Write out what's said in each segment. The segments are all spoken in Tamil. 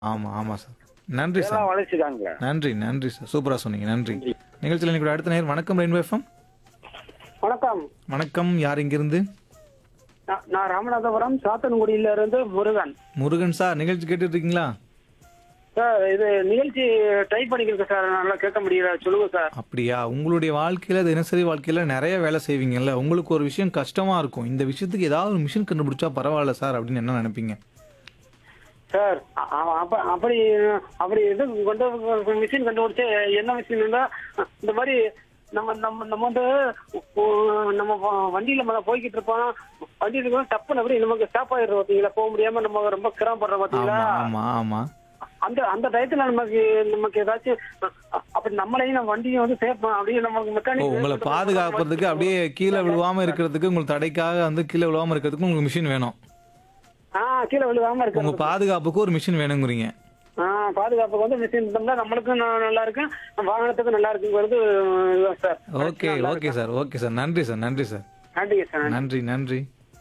ஆமா ஆமா சார் நன்றி எல்லாம் சார் வளைச்சுக்காங்க நன்றி நன்றி சார் சூப்பரா சொன்னீங்க நன்றி நிகழ்ச்சியில் இன்னைக்கு அடுத்த நேரம் வணக்கம் ரெயின்போ எஃப்எம் வணக்கம் வணக்கம் யார் இங்கிருந்து நான் நான் ராமநாதபுரம் சாத்தன்குடியில இருந்து முருகன் முருகன் சார் நிகழ்ச்சி கேட்டுட்டு இருக்கீங்களா சார் இது நிகழ்ச்சி ட்ரை பண்ணிக்கிறேன் சார் நல்லா கேட்க முடியல சொல்லுங்க சார் அப்படியா உங்களுடைய வாழ்க்கையில தினசரி வாழ்க்கையில நிறைய வேலை செய்வீங்கல்ல உங்களுக்கு ஒரு விஷயம் கஷ்டமா இருக்கும் இந்த விஷயத்துக்கு ஏதாவது ஒரு மிஷின் கண்டுபிடிச்சா பரவாயில்ல சார் அப்படின்னு என்ன நினைப்பீங்க சார் அ- அ- அப்ப அப்படி அப்படி இது கொண்டு மிஷின் கண்டுபிடிச்சு என்ன மிஷின் இருந்தா இந்த மாதிரி நம்ம நம்ம நம்ம வந்து ஓ- நம்ம வ- வண்டியில மேல போய்கிட்டு இருப்போம் வண்டியில இருக்கும் டப்புன்னு அப்படி நமக்கு ஸ்டாப் ஆயிடுறோம் பாத்தீங்களா போக முடியாம நம்ம ரொம்ப சிரமப்படுறோம் பாத்தீங்களா ஆமா ஆமா ஆமா அந்த அந்த டயத்துல நமக்கு நமக்கு ஏதாச்சும் அ- அப்படி நம்மளையும் நம்ம வண்டியை வந்து சேஃப் அப்படியே நமக்கு ஓ மெக்கானிக் உங்களை பாதுகாக்கிறதுக்கு அப்படியே கீழே விழுவாம இருக்கிறதுக்கு உங்களுக்கு தடைக்காக வந்து கீழே விழுவாம இருக்கிறதுக்கு உங்களுக்கு மிஷின் வேணும் ஆ கீழே விழுவாம உங்க இருக்கு பாதுகாப்புக்கு ஒரு மிஷின் வேணுங்கிறீங்க ஆ பாதுகாப்புக்கு வந்து மிஷின் இருந்தா நம்மளுக்கும் ந- நல்லா இருக்கும் வாகனத்துக்கும் நல்லா இருக்குங்கிறது இதுதான் sir okay okay sir okay sir நன்றி சார் நன்றி சார் நன்றிங்க சார் நன்றி நன்றி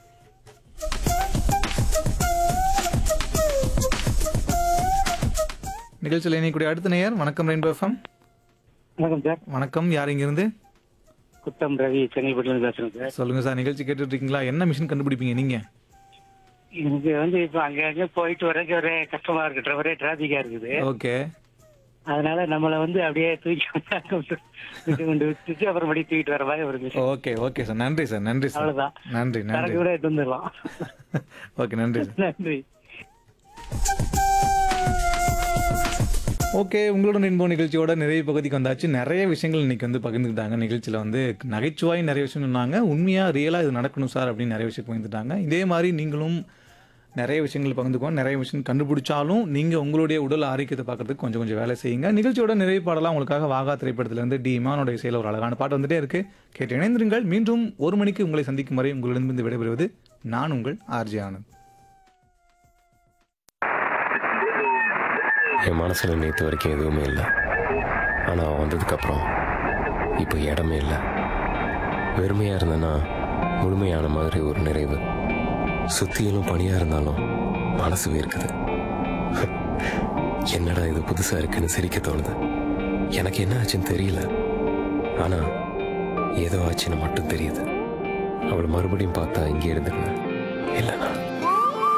நிகழ்ச்சியில் இணையக்கூடிய அடுத்த நேயர் வணக்கம் ரெயின்போ எஃப்எம் வணக்கம் சார் வணக்கம் யார் இங்கிருந்து குத்தம் ரவி சென்னைப்பட்டிலேருந்து பேசுறேன் சார் சொல்லுங்க சார் நிகழ்ச்சி கேட்டுட்டு இருக்கீங்களா என்ன மிஷின் கண்டுபிடிப்பீங்க நீங்க எனக்கு வந்து இப்போ அங்க அங்க போயிட்டு வரக்கு ஒரே கஷ்டமா இருக்கு ஒரே டிராபிக்கா இருக்குது ஓகே அதனால நம்மள வந்து அப்படியே தூக்கி விட்டு கொண்டு விட்டுட்டு அப்புறம் மறுபடியும் தூக்கிட்டு வர மாதிரி ஒரு மிஷின் ஓகே ஓகே சார் நன்றி சார் நன்றி சார் அவ்வளவுதான் நன்றி நன்றி சரக்கு கூட எடுத்து வந்துடலாம் ஓகே நன்றி சார் நன்றி ஓகே உங்களுடன் இன்போ நிகழ்ச்சியோட நிறைய பகுதிக்கு வந்தாச்சு நிறைய விஷயங்கள் இன்னைக்கு வந்து பகிர்ந்துக்கிட்டாங்க நிகழ்ச்சியில் வந்து நகைச்சுவாய் நிறைய விஷயம் சொன்னாங்க உண்மையாக ரியலாக இது நடக்கணும் சார் அப்படின்னு நிறைய விஷயம் பகிர்ந்துட்டாங்க இதே மாதிரி நீங்களும் நிறைய விஷயங்கள் பகிர்ந்துக்கோங்க நிறைய விஷயம் கண்டுபிடிச்சாலும் நீங்கள் உங்களுடைய உடல் ஆரோக்கியத்தை பார்க்கறதுக்கு கொஞ்சம் கொஞ்சம் வேலை செய்யுங்க நிகழ்ச்சியோட நிறைய பாடலாம் உங்களுக்காக வாகா திரைப்படத்திலிருந்து டி இமானோட இசையில் ஒரு அழகான பாட்டு வந்துட்டே இருக்கு கேட்டு இணைந்திருங்கள் மீண்டும் ஒரு மணிக்கு உங்களை சந்திக்கும் வரை உங்களிடமிருந்து விடைபெறுவது நான் உங்கள் ஆர்ஜி ஆனந்த் என் மனசுல நேற்று வரைக்கும் எதுவுமே இல்லை ஆனால் அவன் வந்ததுக்கப்புறம் இப்போ இடமே இல்லை வெறுமையாக இருந்தேன்னா முழுமையான மாதிரி ஒரு நிறைவு சுத்தியிலும் பணியாக இருந்தாலும் மனசு வேர்க்குது என்னடா இது புதுசாக இருக்குன்னு சிரிக்க தோணுது எனக்கு என்ன ஆச்சுன்னு தெரியல ஆனால் ஏதோ ஆச்சுன்னு மட்டும் தெரியுது அவளை மறுபடியும் பார்த்தா இங்கே இருந்துக்குவேன் இல்லைண்ணா